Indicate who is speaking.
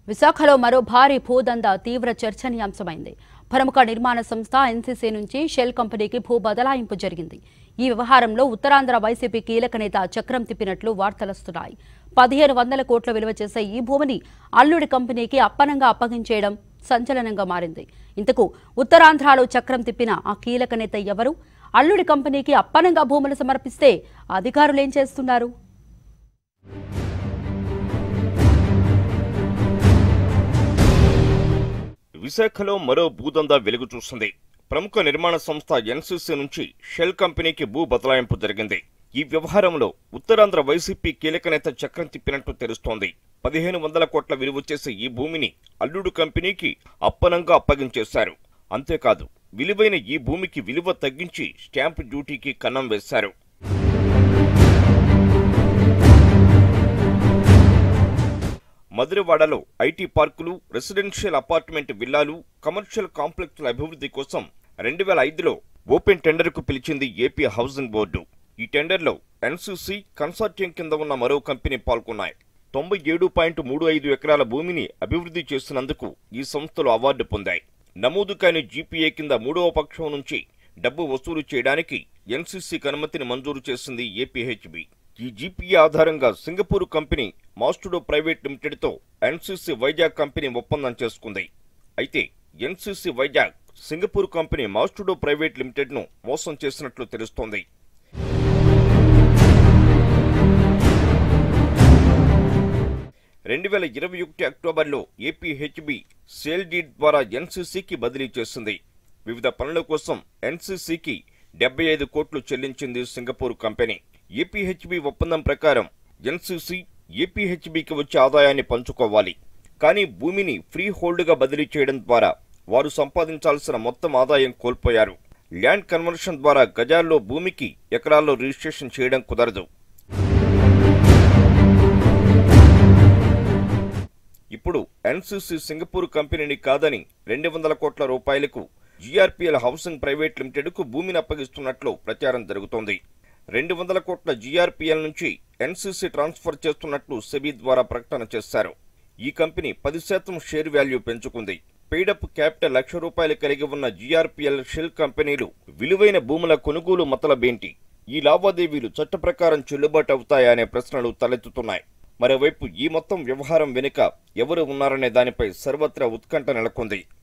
Speaker 1: విశాఖలో మరో భారీ భూదందా తీవ్ర చర్చనీయాంశమైంది ప్రముఖ నిర్మాణ సంస్థ ఎన్సీసీ నుంచి షెల్ కంపెనీకి భూ బదలాయింపు జరిగింది ఈ వ్యవహారంలో ఉత్తరాంధ్ర వైసీపీ కీలక నేత చక్రం తిప్పినట్లు వార్తలొస్తున్నాయి పదిహేను వందల కోట్ల విలువ చేసే ఈ భూమిని అల్లుడి కంపెనీకి అప్పనంగా అప్పగించేయడం సంచలనంగా మారింది ఇంతకు ఉత్తరాంధ్రలో చక్రం తిప్పిన ఆ కీలక నేత ఎవరు అల్లుడి కంపెనీకి అప్పనంగా భూములు సమర్పిస్తే అధికారులేం చేస్తున్నారు
Speaker 2: విశాఖలో మరో భూదందా వెలుగు చూస్తుంది ప్రముఖ నిర్మాణ సంస్థ ఎన్సీసీ నుంచి షెల్ కంపెనీకి భూ బదలాయింపు జరిగింది ఈ వ్యవహారంలో ఉత్తరాంధ్ర వైసీపీ కీలక నేత చక్రం తిప్పినట్టు తెలుస్తోంది పదిహేను వందల కోట్ల విలువ చేసే ఈ భూమిని అల్లుడు కంపెనీకి అప్పనంగా అప్పగించేశారు అంతేకాదు విలువైన ఈ భూమికి విలువ తగ్గించి స్టాంపు డ్యూటీకి కన్నం వేశారు మధురవాడలో ఐటీ పార్కులు రెసిడెన్షియల్ అపార్ట్మెంట్ విల్లాలు కమర్షియల్ కాంప్లెక్స్ల అభివృద్ధి కోసం రెండు వేల ఐదులో ఓపెన్ టెండర్కు పిలిచింది ఏపీ హౌసింగ్ బోర్డు ఈ టెండర్లో ఎన్సీసీ కన్సార్టియం కింద ఉన్న మరో కంపెనీ పాల్గొన్నాయి తొంభై ఏడు పాయింట్ మూడు ఐదు ఎకరాల భూమిని అభివృద్ధి చేసినందుకు ఈ సంస్థలు అవార్డు పొందాయి నమోదు కాని జీపీఏ కింద మూడవ పక్షం నుంచి డబ్బు వసూలు చేయడానికి ఎన్సీసీకి అనుమతిని మంజూరు చేసింది ఏపీహెచ్బి ఈ జీపీఏ ఆధారంగా సింగపూర్ కంపెనీ మాస్టుడో ప్రైవేట్ లిమిటెడ్తో ఎన్సీసీ వైజాగ్ కంపెనీ ఒప్పందం చేసుకుంది అయితే ఎన్సీసీ వైజాగ్ సింగపూర్ కంపెనీ మాస్టుడో ప్రైవేట్ లిమిటెడ్ను మోసం చేసినట్లు తెలుస్తోంది రెండు వేల ఇరవై ఒకటి అక్టోబర్లో ఏపీహెచ్బి సేల్ డీడ్ ద్వారా ఎన్సీసీకి బదిలీ చేసింది వివిధ పనుల కోసం ఎన్సీసీకి డెబ్బై ఐదు కోట్లు చెల్లించింది సింగపూర్ కంపెనీ ఏపీహెచ్బి ఒప్పందం ప్రకారం ఎన్సీసీ ఏపీహెచ్బికి వచ్చే ఆదాయాన్ని పంచుకోవాలి కానీ భూమిని ఫ్రీ హోల్డ్గా బదిలీ చేయడం ద్వారా వారు సంపాదించాల్సిన మొత్తం ఆదాయం కోల్పోయారు ల్యాండ్ కన్వర్షన్ ద్వారా గజాల్లో భూమికి ఎకరాల్లో రిజిస్ట్రేషన్ చేయడం కుదరదు ఇప్పుడు ఎన్సీసీ సింగపూర్ కంపెనీని కాదని రెండు వందల కోట్ల రూపాయలకు జీఆర్పీఎల్ హౌసింగ్ ప్రైవేట్ లిమిటెడ్కు భూమిని అప్పగిస్తున్నట్లు ప్రచారం జరుగుతోంది రెండు వందల కోట్ల జీఆర్పీఎల్ నుంచి ఎన్సీసీ ట్రాన్స్ఫర్ చేస్తున్నట్లు సెబీ ద్వారా ప్రకటన చేశారు ఈ కంపెనీ పది శాతం షేర్ వాల్యూ పెంచుకుంది పెయిడప్ క్యాపిటల్ లక్ష రూపాయలు కలిగి ఉన్న జీఆర్పీఎల్ షెల్ కంపెనీలు విలువైన భూముల కొనుగోలు మతలబేంటి ఈ లావాదేవీలు చట్ట ప్రకారం చెల్లుబాటు అవుతాయా అనే ప్రశ్నలు తలెత్తుతున్నాయి మరోవైపు ఈ మొత్తం వ్యవహారం వెనుక ఎవరు ఉన్నారనే దానిపై సర్వత్రా ఉత్కంఠ నెలకొంది